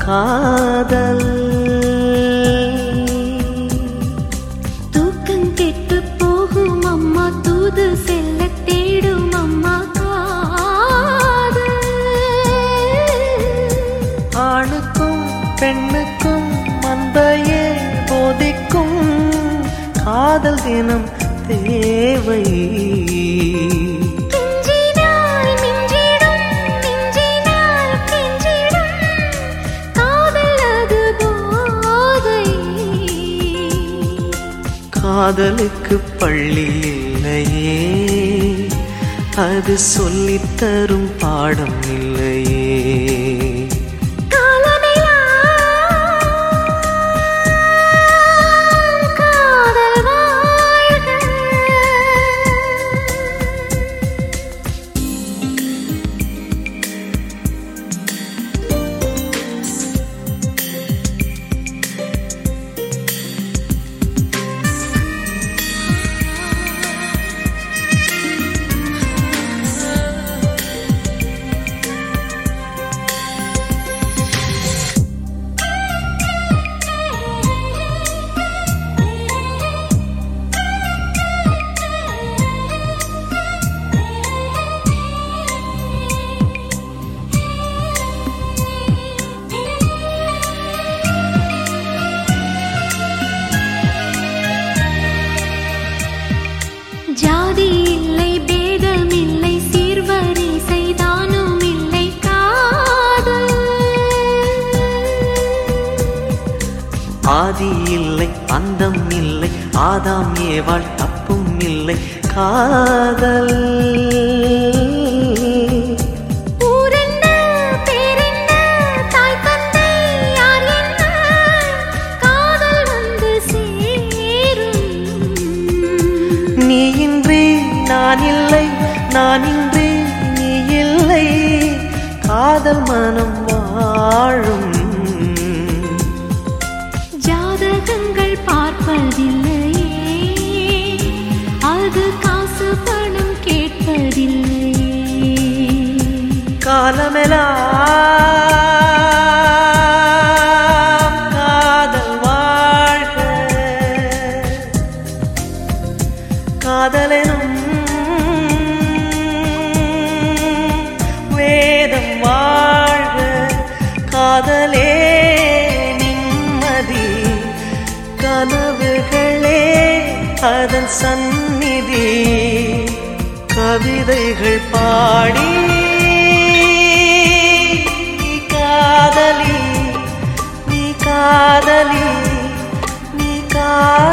காதல் தூக்கம் கெட்டு போகும் அம்மா தூது செல்ல தேடும் அம்மா காதல் ஆணுக்கும் பெண்ணுக்கும் மந்தையே போதிக்கும் காதல் தினம் தேவை கெஞ்சினாய் மிஞ்சிடும் மிஞ்சினாய் கெஞ்சிடும் காதல் அது போதை காதலுக்கு பள்ளி இல்லையே அது சொல்லித் தரும் பாடம் இல்லையே காலமெல்லாம் காதல் வாழ்க ஜாதி இல்லை பேதம் இல்லை சீர்வரிசை தானும் இல்லை காதல் ஆதி இல்லை அந்தம் இல்லை ஆதாம் ஏவாள் தப்பும் இல்லை காதல் ஊரென்ன பேரென்ன தாய் தந்தை யார் என்ன காதல் வந்து சேரும் நீ இன்றி நான் இல்லை நான் இன்றி நீ இல்லை காதல் மனம் வாழும் ஜாதகங்கள் பார்ப்பதில்லையே அது காசு பணம் கேட்பதில்லையே காலமெல்லாம் காதல் வாழ்க காதலெனும் வேதம் வாழ்க காதலே நிம்மதி கனவுகளே அதன் சந்நிதி கவிதைகள் பாடி நீ காதலி நீ காதலி நீ காதலி